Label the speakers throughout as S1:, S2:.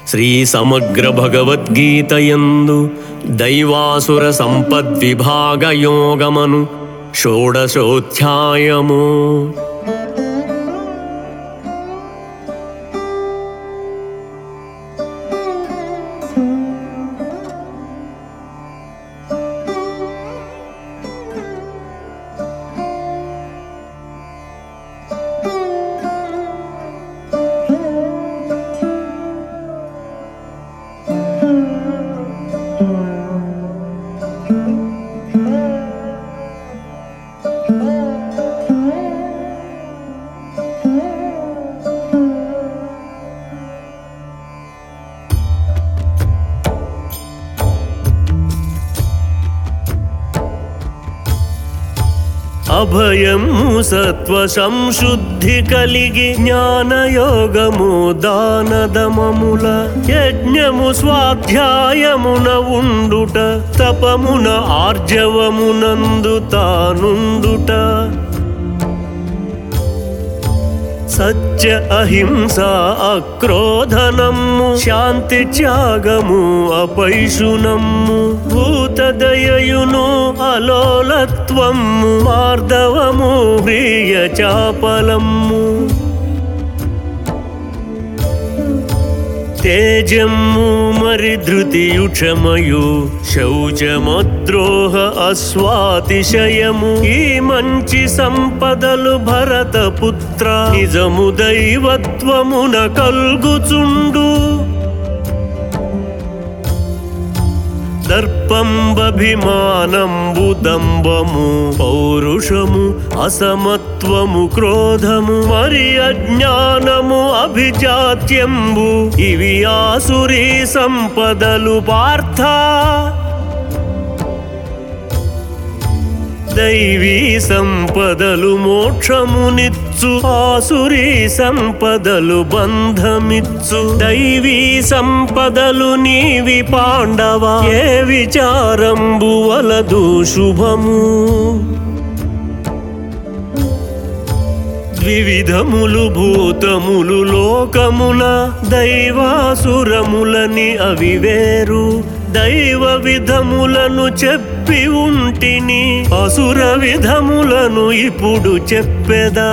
S1: శ్రీ సమగ్ర భగవద్గీతయందు దైవాసుర సంపద్విభాగయోగమను షోడశోధ్యాయము అభయము సత్వ సంశుద్ధి కలిగి జ్ఞానయోగము దానదమముల యజ్ఞము స్వాధ్యాయమున ఉండుట తపమున ఆర్జవమునందు తానుండుట సత్య అహింస అక్రోధనము శాంతి త్యాగము అపైషునము భూతదయయును అలోలత్వము మార్దవము ప్రియ చాపలము తేజము మరి ధృతియుక్షమయు శౌచమద్రోహ అస్వాతిశయము ఈ మంచి సంపదలు భరత పుత్ర నిజము దైవత్వమున కల్గుచుండు దర్పంబభిమానంబు దంబము పౌరుషము అసమత్వము క్రోధము మరి అజ్ఞానము అభిజాత్యంబు ఇవి ఆసురీ సంపదలు పార్థ దైవీ సంపదలు మోక్షమునిచ్చు ఆసురీ సంపదలు బంధమిచ్చు దైవీ సంపదలు నీవి పాండవ ఏ విచారంబు వలదు శుభము ద్వివిధములు భూతములు లోకమున దైవాసురములని అవి వేరు దైవ విధములను చెప్పి ఉంటిని అసుర విధములను ఇప్పుడు చెప్పెదా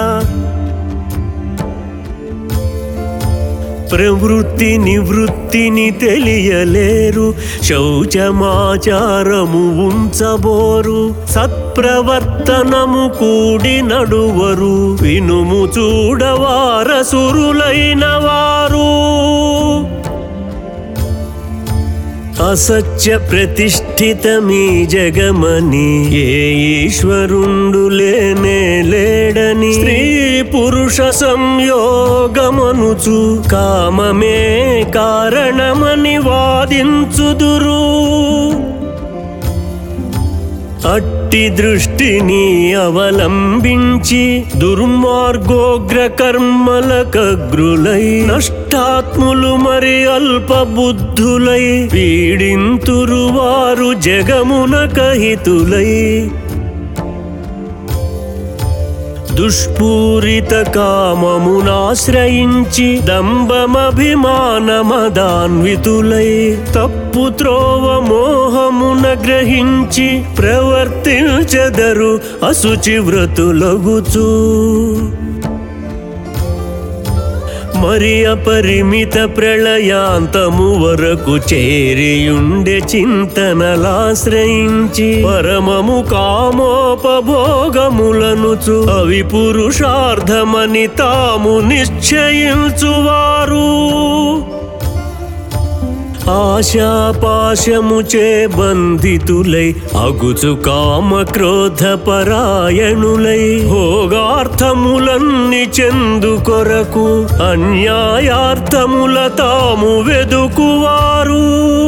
S1: ప్రవృత్తి నివృత్తిని తెలియలేరు శౌచమాచారము ఉంచబోరు సత్ప్రవర్తనము కూడి నడువరు వినుము చూడవారసురులైన వారు అసత్య ప్రతిష్ఠితమీ జగమని ఏ ఈశ్వరుండు లేనే లేడని స్త్రీ పురుష సంయోగమనుచు కామమే కారణమని వాదించుదురు అట్టి దృష్టిని అవలంబించి దుర్మార్గోగ్ర కర్మల కగ్రులై నష్టాత్ములు మరి అల్పబుద్ధులై పీడింతురు వారు జగమున కహితులై దుష్పూరిత కామమునాశ్రయించి దంభమభిమానమదాన్వితులై తప్పు త్రోవ మోహమున గ్రహించి ప్రవర్తించెదరు అశుచి వ్రతులగుచూ మరి అపరిమిత ప్రళయాంతము వరకు చేరియుండె చింతనలాశ్రయించి పరమము కామోపభోగములనుచు అవి పురుషార్థమని తాము నిశ్చయించువారు ఆశాపాశముచే బంధితులై అగుచు కామ క్రోధ పరాయణులై భోగార్థములన్ని చెందు కొరకు అన్యాయార్థముల తాము వెదుకువారు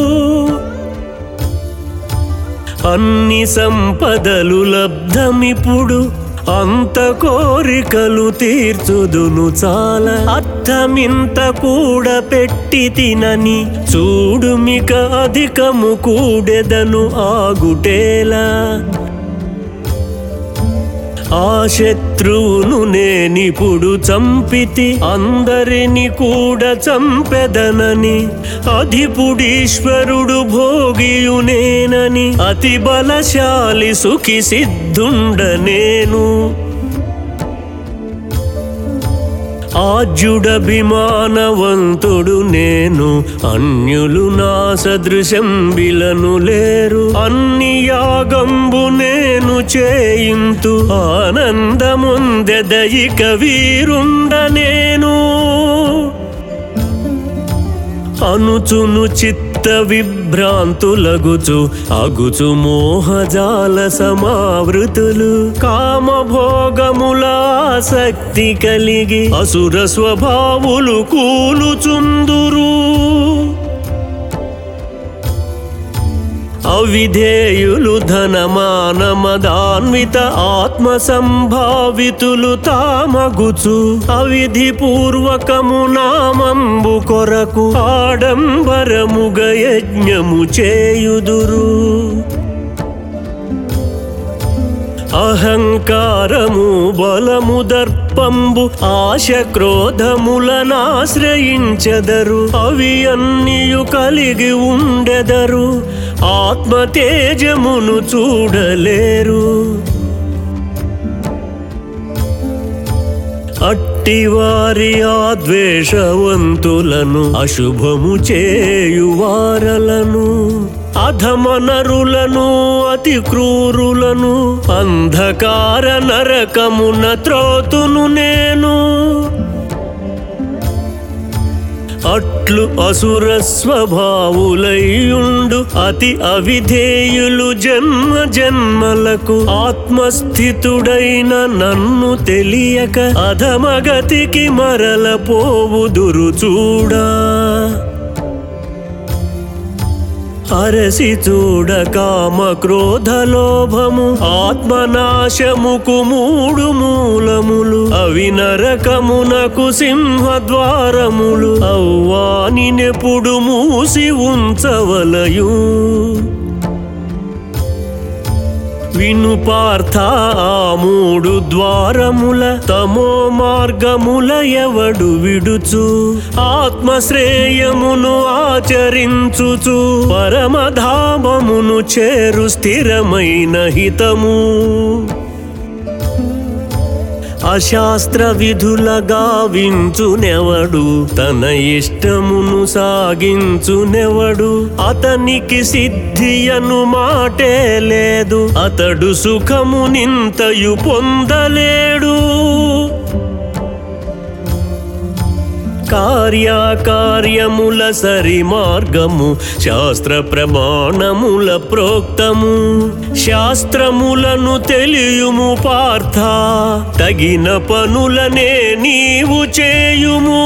S1: అన్ని సంపదలు లబ్ధమిప్పుడు అంత కోరికలు తీర్చుదును చాలా అర్థమింత కూడా పెట్టి తినని చూడుమిక అధికము కూడెదను ఆగుటేలా ఆ శత్రువును నేనిప్పుడు చంపితి అందరిని కూడా చంపెదనని అధిపుడీశ్వరుడు భోగియునేనని అతి బలశాలి సుఖి సిద్ధుండ నేను ఆజ్యుడభిమానవంతుడు నేను అన్యులు నా సదృశం బిలను లేరు అన్ని యాగంబు నేను చేయింతు ఆనందముందెదయిక వీరుండ నేను అనుచును చిత్త విభ్రాంతులగుచు అగుచు మోహజాల సమావృతులు కామభోగముల ఆసక్తి కలిగి అసుర స్వభావులు కూలుచుందురు అవిధేయులు ధనమానమదాన్విత ఆత్మ సంభావితులు తామగుచు అవిధి పూర్వకము నామంబు కొరకు ఆడంబరముగ యజ్ఞము చేయుదురు అహంకారము బలము దర్పంబు ఆశ క్రోధములనాశ్రయించెదరు అవి అన్నియు కలిగి ఉండెదరు ఆత్మ తేజమును చూడలేరు అట్టివారి ఆద్వేషవంతులను అశుభము చేయువారలను అధమనరులను అతి క్రూరులను అంధకార నరకమున త్రోతును నేను అట్లు అసుర స్వభావులయ్యుండు అతి అవిధేయులు జన్మ జన్మలకు ఆత్మస్థితుడైన నన్ను తెలియక అధమగతికి మరల పోవుదురు చూడా అరసి చూడ కామ క్రోధ లోభము ఆత్మనాశముకు మూడు మూలములు అవి నరకమునకు సింహద్వారములు అవ్వాని నెప్పుడు మూసి ఉంచవలయు విను పార్థ ఆ మూడు ద్వారముల తమో మార్గముల ఎవడు విడుచు ఆత్మశ్రేయమును ఆచరించుచు పరమధామమును చేరు స్థిరమైన హితము అశాస్త్ర విధులగా వించునెవడు తన ఇష్టమును సాగించునెవడు అతనికి సిద్ధి అను మాటే లేదు అతడు సుఖము నింతయు పొందలేడు కార్యకార్యముల సరి మార్గము శాస్త్ర ప్రమాణముల ప్రోక్తము శాస్త్రములను తెలియుము పార్థ తగిన పనులనే నీవు చేయుము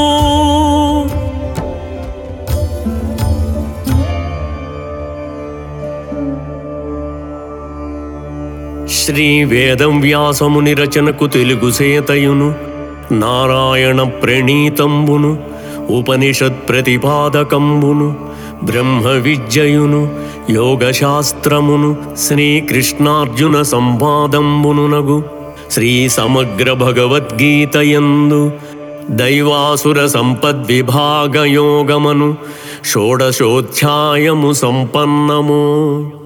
S1: శ్రీ వేదం వ్యాసముని రచనకు తెలుగు సేతయును నారాయణ ప్రణీతంబును ఉపనిషత్ ప్రతిపాదకంబును బ్రహ్మ విద్యయును యోగశాస్త్రమును శ్రీకృష్ణార్జున సంవాదంబునునగు శ్రీ సమగ్ర భగవద్గీతయందు దైవాసుర సంపద్విభాగయోగమను షోడశోధ్యాయము సంపన్నము